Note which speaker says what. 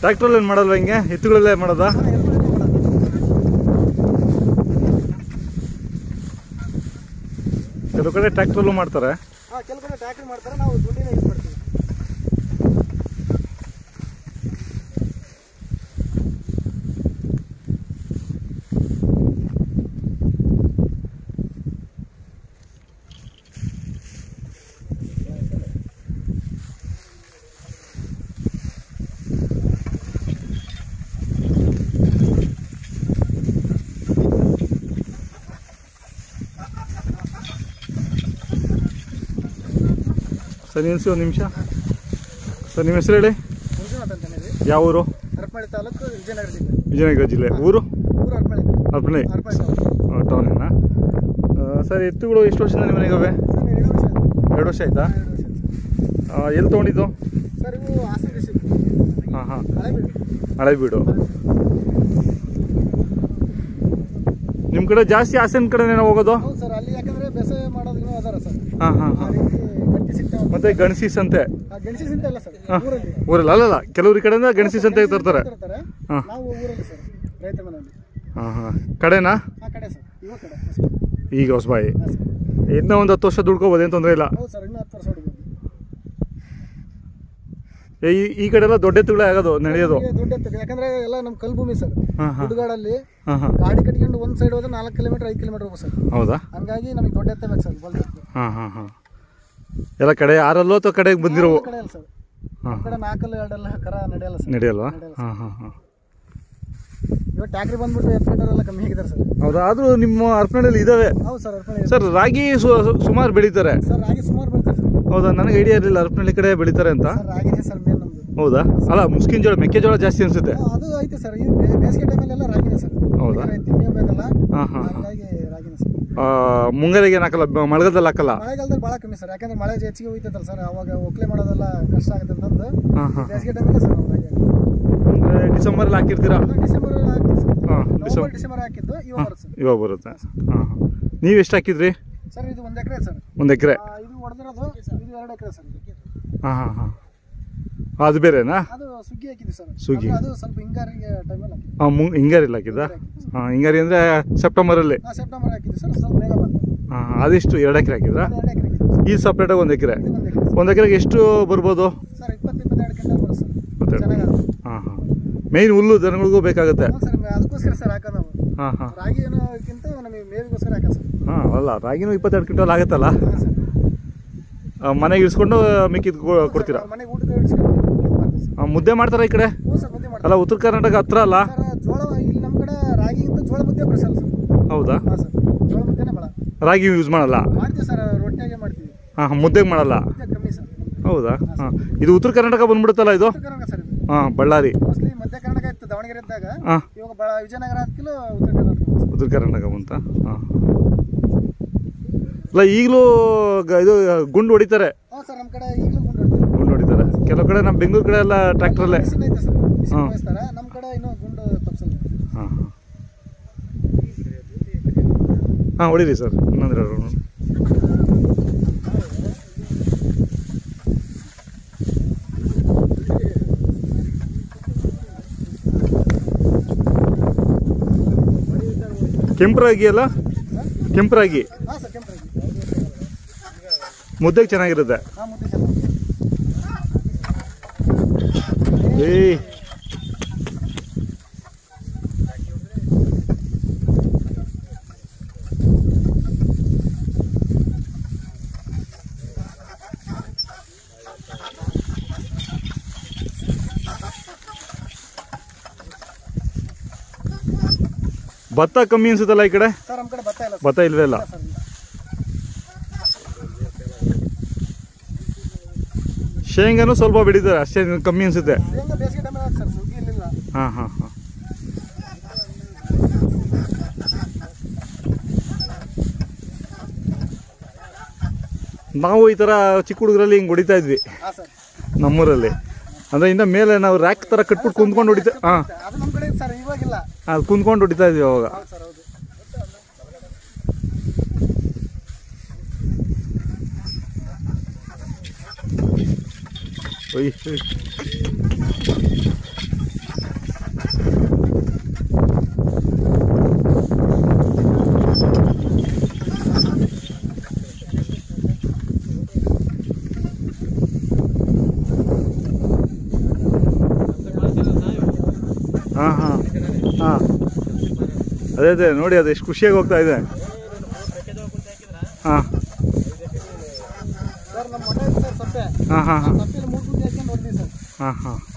Speaker 1: ಟ್ರ್ಯಾಕ್ಟ್ರಲ್ಲಿ ಏನು ಮಾಡಲ್ವಾ ಹಿಂಗೆ ಎತ್ತುಗಳಲ್ಲೇ ಮಾಡೋದಾ
Speaker 2: ಹಾ, ಎಲ್ರಿಗೂ ಮಾಡೋದು.
Speaker 1: ಕೆಲವು ಕಡೆ ಟ್ರ್ಯಾಕ್ಟ್ರಲ್ಲೂ ಮಾಡ್ತಾರೆ
Speaker 2: ಹಾ ಕೆಲವು ಕಡೆ ಟ್ರ್ಯಾಕ್ಟರ್ ಮಾಡ್ತಾರೆ ನಾವು ದುಡ್ಡಿನ ಯೂಸ್ ಮಾಡ್ತೀವಿ
Speaker 1: ಸರ್ ನಿಲ್ಸಿ ಒಂದು ನಿಮಿಷ ಸರ್ ನಿಮ್ಮ ಹೆಸರು ಹೇಳಿ
Speaker 2: ಮಂಜುನಾಥ್ ಅಂತಾನೆ
Speaker 1: ಯಾವ ಊರು
Speaker 2: ಹರಪನಹಳ್ಳಿ ತಾಲೂಕು ವಿಜಯನಗರ ಜಿಲ್ಲೆ
Speaker 1: ವಿಜಯನಗರ ಜಿಲ್ಲೆ ಊರು
Speaker 2: ಊರು ಹರಪನಹಳ್ಳಿ
Speaker 1: ಅರ್ಪಣೆ
Speaker 2: ಹರಪನಹಳ್ಳಿ ತಾಲೂಕು
Speaker 1: ಟೌನೇನಾ ಸರ್ ಎತ್ತುಗಳು ಎಷ್ಟು ವರ್ಷದಿಂದ ನಿಮ್ಮ ಮನೆಗವೆ
Speaker 2: ಸರ್ ಎರಡು ವರ್ಷ ಆಯ್ತು.
Speaker 1: ಎರಡು ವರ್ಷ ಆಯ್ತಾ
Speaker 2: ಎರಡು ವರ್ಷ ಆಯ್ತು
Speaker 1: ಆ, ಎಲ್ಲಿ ತೊಗೊಂಡಿದ್ದು
Speaker 2: ಸರ್ ಇವು ಹಾಸನ ಡಿಸ್ಟ್ರಿಕ್ಟ್
Speaker 1: ಹಾಂ ಹಾಂ
Speaker 2: ಹಳೆ ಬೀಡು
Speaker 1: ಹಳೆಬೀಡು ನಿಮ್ಮ ಕಡೆ ಜಾಸ್ತಿ ಹಾಸನ ಕಡೆನೇನೋ ಹೋಗೋದು
Speaker 2: ಹೌದು ಸರ್ ಅಲ್ಲಿ ಯಾಕಂದ್ರೆ ಬೇಸಾಯ ಮಾಡೋದ್ರೂ ಅದಾರ ಸರ್
Speaker 1: ಹಾಂ ಹಾಂ
Speaker 2: ಆ
Speaker 1: ಹಾಂ
Speaker 2: ರೀತಿ ಗಟ್ಟಿ ಸಿಗ್ತಾವ
Speaker 1: ಮತ್ತೆ ಗಣಸಿ ಸಂತೆ
Speaker 2: ಗಣಸಿ ಸಿಂತ ಇಲ್ಲ ಸರ್
Speaker 1: ಹಾಂ
Speaker 2: ಊರಲ್ಲಿ
Speaker 1: ಊರಲ್ಲಿ ಅಲ್ಲಲ್ಲ ಕೆಲವ್ರ ಕಡೆಯಿಂದ ಗಣಸಿ ಸಂತೆಗೆ ತರ್ತಾರೆ
Speaker 2: ತರ್ತಾರೆ
Speaker 1: ಹಾಂ
Speaker 2: ನಾವು ಊರಲ್ಲಿ ಸರ್ ರೈತ ಮನೆಯಲ್ಲಿ
Speaker 1: ಹಾಂ ಹಾಂ ಕಡೆನಾ
Speaker 2: ಆ ಕಡೆ ಸರ್ ಇವ ಕಡೆ ಅಷ್ಟೇ.
Speaker 1: ಈಗ ಹೊಸಬಾಯಿ
Speaker 2: ಹಾಂ ಸರ್
Speaker 1: ಇನ್ನೂ ಒಂದು ಹತ್ತು ವರ್ಷ ದುಡ್ಕೋಬೋದು ಏನು ತೊಂದರೆ ಇಲ್ಲ
Speaker 2: ಹೌದು ಸರ್ ಇನ್ನೂ ಹತ್ತು ವರ್ಷ ಹೊಡಿಬೋದು
Speaker 1: ಏ, ಈ ಈ ಕಡೆ ಎಲ್ಲ ದೊಡ್ಡ ಎತ್ತುಗಳೇ ಆಗೋದು ನಡೆಯೋದು
Speaker 2: ನಮ್ಗೆ ದುಡ್ಡು ಎತ್ತಕ್ಕೆ ಯಾಕಂದ್ರೆ ಎಲ್ಲ ನಮ್ಮ ಕಲ್ಭೂಮಿ ಸರ್
Speaker 1: ಹಾಂ ಹಾಂ
Speaker 2: ಗುಡ್ಗಾಡಲ್ಲಿ
Speaker 1: ಹಾಂ ಹಾಂ
Speaker 2: ಗಾಡಿ ಕಟ್ಕೊಂಡು ಒಂದು ಸೈಡ್ ಹೋದ್ರೆ ನಾಲ್ಕು ಕಿಲೋಮೀಟರ್ ಐದು ಕಿಲೋಮೀಟರ್ ಹೋಗೋ ಸರ್
Speaker 1: ಹೌದಾ
Speaker 2: ಹಂಗಾಗಿ ನಮಗೆ ದೊಡ್ಡ ಎತ್ತಬೇಕು ಸರ್ ಬಲ್ಬೇಕು
Speaker 1: ಹಾಂ ಹಾಂ ಹಾಂ ಎಲ್ಲ ಕಡೆ ಆರಲ್ಲೋ ಅಥವಾ ಕಡೆಗೆ ಬಂದಿರೋವು
Speaker 2: ಕಡೆ ಅಲ್ಲ ಸರ್
Speaker 1: ಹಾಂ
Speaker 2: ನಮ್ಮ ಕಡೆ ನಾಲ್ಕಲ್ಲಿ ಎರಡೆಲ್ಲ ಕರ ನಡೆಯಲ್ಲ ಸರ್
Speaker 1: ನಡೆಯಲ್ವಾ
Speaker 2: ನಡೆಯಲ್ಲ
Speaker 1: ಹಾಂ ಹಾಂ ಹಾಂ
Speaker 2: ಇವಾಗ ಟ್ಯಾಕ್ರಿ ಬಂದ್ಬಿಟ್ಟು ಎತ್ಕೊಂಡವರೆಲ್ಲ ಕಮ್ಮಿ ಆಗಿದ್ದಾರೆ ಸರ್
Speaker 1: ಹೌದಾ ಆದರೂ ನಿಮ್ಮ ಅರ್ಪಣೆಯಲ್ಲಿ ಇದ್ದಾವೆ
Speaker 2: ಹೌದು ಸರ್ ಅರ್ಪಣೆ
Speaker 1: ಸರ್ ರಾಗಿ ಸು- ಸುಮಾರು ಬೆಳೀತಾರೆ
Speaker 2: ಸರ್ ರಾಗಿ ಸುಮಾರು ಬೆಳಿತಾರೆ ಸರ್
Speaker 1: ಹೌದಾ ನನಗೆ ಐಡಿಯಾ ಇರಲಿಲ್ಲ ಅರ್ಪಣೆಯಲ್ಲಿ ಕಡೆ ಬೆಳೀತಾರೆ ಅಂತ
Speaker 2: ಸರ್ ರಾಗಿನೇ ಸರ್ ಮೇನ್ ನಮ್ದು
Speaker 1: ಹೌದಾ ಅಲ್ಲ ಮುಸ್ಕಿನ ಜೋಳ ಮೆಕ್ಕೆಜೋಳ ಜಾಸ್ತಿ ಅನ್ಸುತ್ತೆ
Speaker 2: ಆ, ಅದು ಐತೆ ಸರ್ ಈ ಬೇ- ಬೇಸಿಗೆ ಟೈಮಲ್ಲೆಲ್ಲ ರಾಗಿನೇ ಸರ್
Speaker 1: ಹೌದಾ?
Speaker 2: ಯಾಕಂದ್ರೆ ತಿಂಡಿ ಬೇಕಲ್ಲ
Speaker 1: ಹಾಂ ಹಾಂ ಹಾಂ
Speaker 2: ಹಂಗಾಗಿ ರಾಗಿನೇ ಸರ್
Speaker 1: ಮುಂಗಾರಿಗೆ ಏನು ಹಾಕಲ್ಲ ಬ- ಮಳೆಗಾಲದಲ್ಲಿ ಹಾಕಲ್ಲ
Speaker 2: ಮಳೆಗಾಲದಲ್ಲಿ ಭಾಳ ಕಮ್ಮಿ ಸರ್ ಯಾಕಂದ್ರೆ ಮಳೆ ಹೆಚ್ಚಿಗೆ ಹೋಯ್ತದಲ್ಲ ಸರ್ ಅವಾಗ ಒಕ್ಲೆ ಮಾಡೋದೆಲ್ಲ ಕಷ್ಟ ಆಗುತ್ತೆ ಅಂತಂದು
Speaker 1: ಹಾಂ ಹಾಂ
Speaker 2: ಬೇಸಿಗೆ ಟೈಮಲ್ಲೇ ಸರ್ ನಾವು ರಾಗಿ
Speaker 1: ಅಂದರೆ ಡಿಸೆಂಬರಲ್ಲಿ ಹಾಕಿರ್ತೀರಾ
Speaker 2: ಡಿಸೆಂಬರ್ ಹಾಕ್ತೀವಿ ಸರ್
Speaker 1: ಹಾಂ
Speaker 2: ನವೆಂಬರ್
Speaker 1: ಡಿಸೆಂಬರ್
Speaker 2: ಡಿಸೆಂಬರ್ ಹಾಕಿದ್ದು ಇವಾಗ
Speaker 1: ಹಾಂ
Speaker 2: ಬರುತ್ತೆ
Speaker 1: ಇವಾಗ ಬರುತ್ತೆ ಹಾಂ ಹಾಂ ನೀವು ಎಷ್ಟು ಹಾಕಿದ್ರಿ
Speaker 2: ಸರ್ ಇದು ಒಂದು ಎಕರೆ ಸರ್
Speaker 1: ಒಂದು ಎಕರೆ
Speaker 2: ಆ, ಇದು ಹೊಡೆದಿರೋದು ಇದು ಎರಡು ಎಕರೆ ಸರ್
Speaker 1: ಹಾಂ ಹಾಂ ಹಾಂ ಅದು ಬೇರೆನಾ
Speaker 2: ಅದು ಸುಗ್ಗಿ ಹಾಕಿದ್ವಿ ಸರ್
Speaker 1: ಸುಗ್ಗಿ.
Speaker 2: ಅಂದ್ರೆ ಅದು ಸ್ವಲ್ಪ ಹಿಂಗಾರಿಗೆ ಟೈಮಲ್ಲಿ ಹಾಕಿದ್ವಿ
Speaker 1: ಹಾಂ ಮು ಹಿಂಗಾರಿಲ್ಲ ಹಾಕಿದ್ದ ಹಾಂ ಹಿಂಗಾರಿ ಅಂದರೆ ಸೆಪ್ಟೆಂಬರಲ್ಲಿ
Speaker 2: ಹಾಂ ಸೆಪ್ಟೆಂಬರ್ ಹಾಕಿದ್ವಿ ಸರ್ ಸ್ವಲ್ಪ ಬೇಗ ಬಂತು
Speaker 1: ಹಾಂ ಅದೆಷ್ಟು ಎರಡು ಎಕರೆ ಹಾಕಿದ್ರಾ
Speaker 2: ಅದು ಎರಡು ಎಕರೆ ಹಾಕಿದ್ವಿ ಸರ್
Speaker 1: ಈ ಸಪ್ರೇಟಾಗಿ ಒಂದು ಎಕರೆ
Speaker 2: ಇದು ಒಂದು ಎಕರೆ
Speaker 1: ಒಂದು ಎಕರೆಗೆ ಎಷ್ಟು ಬರ್ಬೋದು
Speaker 2: ಸರ್ ಇಪ್ಪತ್ತು ಇಪ್ಪತ್ತೆರಡು ಕ್ವಿಂಟಲ್ ಬರುತ್ತೆ ಸರ್
Speaker 1: ಮತ್ತೆ
Speaker 2: ಚೆನ್ನಾಗಿ
Speaker 1: ಹಾಂ ಹಾಂ ಮೇಯ್ನ್ ಹುಲ್ಲು ದನಗಳಿಗೂ ಬೇಕಾಗುತ್ತೆ
Speaker 2: ಹೌದು ಸರ್ ಅದಕ್ಕೋಸ್ಕರ ಸರ್ ಹಾಕೋದು ನಾವು
Speaker 1: ಹಾಂ ಹಾಂ
Speaker 2: ರಾಗಿ ಏನೋಕ್ಕಿಂತ ನಮಗೆ ಮೇವಿಗೋಸ್ಕರ ಹಾಕೋದು ಸರ್
Speaker 1: ಹಾಂ ಅಲ್ಲ ರಾಗಿನೂ ಇಪ್ಪತ್ತೆರಡು ಕ್ವಿಂಟಲ್ ಆಗುತ್ತಲ್ಲ
Speaker 2: ಹಾಂ ಸರ್
Speaker 1: ಆ, ಮನೆಗೆ ಇಳಿಸ್ಕೊಂಡು ಮಿಕ್ಕಿದ್ ಕೊ- ಕೊಡ್ತೀರಾ
Speaker 2: ಮನೆಗೆ ಊಟಕ್ಕೆ ಇಡ್ಸ್ಕೊಂಡು ಇದು ಮಾಡ್ತೀವಿ ಸರ್
Speaker 1: ಆ, ಮುದ್ದೆ ಮಾಡ್ತಾರೆ ಈ ಕಡೆ
Speaker 2: ಹ್ಞೂ ಸರ್ ಮುದ್ದೆ ಮಾಡ್ತೀವಿ
Speaker 1: ಅಲ್ಲ ಉತ್ತರ ಕರ್ನಾಟಕ ಹತ್ರ ಅಲ್ಲ
Speaker 2: ಸರ್ ಜೋಳ ಇಲ್ಲಿ ನಮ್ಮ ಕಡೆ ರಾಗಿಗಿಂತ ಜೋಳ ಮುದ್ದೆ ಬಳಸಲ್ಲ ಸರ್
Speaker 1: ಹೌದಾ
Speaker 2: ಹಾಂ ಸರ್ ಜೋಳ ಮುದ್ದೆನೇ ಭಾಳ
Speaker 1: ರಾಗಿ ಯೂಸ್ ಮಾಡಲ್ಲ
Speaker 2: ಮಾಡ್ತೀವಿ ಸರ್ ರೊಟ್ಟಿಯಾಗೆ ಮಾಡ್ತೀವಿ
Speaker 1: ಹಾಂ ಹಾಂ ಮುದ್ದೆಗೆ ಮಾಡಲ್ಲ
Speaker 2: ಮುದ್ದೆ ಕಮ್ಮಿ ಸರ್
Speaker 1: ಹೌದಾ ಹಾಂ ಇದು ಉತ್ತರ ಕರ್ನಾಟಕ ಬಂದ್ಬಿಡುತ್ತಲ್ಲ ಇದು
Speaker 2: ಉತ್ತರ ಕರ್ನಾಟಕ ಸರ್ ಇದು
Speaker 1: ಹಾಂ ಬಳ್ಳಾರಿ
Speaker 2: ಮೋಸ್ಟ್ಲಿ ಮಧ್ಯ ಕರ್ನಾಟಕ ಇತ್ತು ದಾವಣಗೆರೆ ಇದ್ದಾಗ
Speaker 1: ಹಾಂ
Speaker 2: ಇವಾಗ ಬಳ ವಿಜಯನಗರ ಅದಕ್ಕಿಲೋ ಉತ್ತರ ಕರ್ನಾಟಕ ಸರ್.
Speaker 1: ಉತ್ತರ ಕರ್ನಾಟಕ ಬಂತ ಹಾಂ ಅಲ್ಲ ಈಗಲೂ ಗ- ಇದು ಗುಂಡು ಹೊಡಿತಾರೆ
Speaker 2: ಹ್ಞೂ ಸರ್ ನಮ್ಮ ಕಡೆ ಈಗಲೂ ಗುಂಡು ಹೊಡಿತಾರೆ
Speaker 1: ಗುಂಡು ಹೊಡಿತಾರೆ ಕೆಲವು ಕಡೆ ನಮ್ಮ ಬೆಂಗಳೂರು ಕಡೆ ಎಲ್ಲ ಟ್ರ್ಯಾಕ್ಟ್ರಲ್ಲೇ
Speaker 2: ಮಿಷಿನ್ ಐತೆ ಸರ್ ಮಿಷಿನ್
Speaker 1: ಹಾಂ.
Speaker 2: ಬಳಸ್ತಾರೆ ನಮ್ಮ ಕಡೆ ಇನ್ನೂ ಗುಂಡು ತಪ್ಸಲ್ಲ
Speaker 1: ಹಾಂ ಹಾಂ ಹಾಂ ಹೊಡೀರಿ ಸರ್ ಇನ್ನೊಂದು ಎರಡು round. ಕೆಂಪು ರಾಗಿ ಅಲ್ಲ ಕೆಂಪು ರಾಗಿ
Speaker 2: ಹಾಂ ಸರ್ ಕೆಂಪು ರಾಗಿ
Speaker 1: ಮುದ್ದೆಗೆ ಚೆನ್ನಾಗಿರುತ್ತೆ
Speaker 2: ಹಾಂ ಮುದ್ದೆ ಚೆನ್ನಾಗಿ
Speaker 1: ಏಯ್ ಭತ್ತ ಕಮ್ಮಿ ಅನ್ಸುತ್ತಲ್ಲ ಈ ಕಡೆ
Speaker 2: ಸರ್ ನಮ್ಮ ಕಡೆ ಭತ್ತ ಇಲ್ಲ ಸರ್
Speaker 1: ಭತ್ತ ಇಲ್ವೇ ಇಲ್ಲ
Speaker 2: ಸರ್ ಇಲ್ಲ.
Speaker 1: ಶೇಂಗಾನು ಸ್ವಲ್ಪ ಬೆಳೀತಾರೆ ಅಷ್ಟೇ ಕಮ್ಮಿ ಅನ್ಸುತ್ತೆ
Speaker 2: ಶೇಂಗಾ ಬೇಸಿಗೆ ಟೈಮಲ್ಲಿ ಸರ್ ಸುಗ್ಗಿ ಇಲ್ಲಿಲ್ಲ
Speaker 1: ಹಾಂ ಹಾಂ ಹಾಂ ನಾವು ಈ ಥರ ಚಿಕ್ಕ ಹುಡುಗರಲ್ಲಿ ಹಿಂಗೆ ಹೊಡಿತಾ ಇದ್ವಿ
Speaker 2: ಹಾಂ ಸರ್
Speaker 1: ನಮ್ಮೂರಲ್ಲಿ ಅಂದರೆ ಇನ್ನು ಮೇಲೆ ನಾವು ರ್ಯಾಕ್ ಥರ ಕಟ್ಬಿಟ್ಟು ಕುಂತ್ಕೊಂಡು ಹೊಡಿತಾ ಹಾಂ
Speaker 2: ಅದು ನಮ್ಮ ಕಡೆ ಸರ್ ಇವಾಗಿಲ್ಲ
Speaker 1: ಅದು ಕುಂತ್ಕೊಂಡು ಹೊಡಿತಾ ಇದ್ವಿ ಅವಾಗ
Speaker 2: ಹೌದು ಸರ್ ಹೌದು
Speaker 1: ಒಯ್ ಒಯ್. ಹಾಂ ಹಾಂ ಹಾಂ ಅದೇ ಅದೇ ನೋಡಿ ಅದು ಎಷ್ಟು ಖುಷಿಯಾಗಿ ಹೋಗ್ತಾ ಇದೆ ಹಾಂ
Speaker 2: ಸರ್ ನಮ್ಮ ಮನೆ ಇದೆ ಸರ್ ಸಪ್ಪೆ
Speaker 1: ಹಾಂ ಹಾಂ ಹಾಂ
Speaker 2: ಸಪ್ಪೆಯಲ್ಲಿ ಮೂರು ಗುಂಡಿ ಹಾಕ್ಕೊಂಡು ಹೊಡ್ತೀವಿ ಸರ್
Speaker 1: ಹಾಂ ಹಾಂ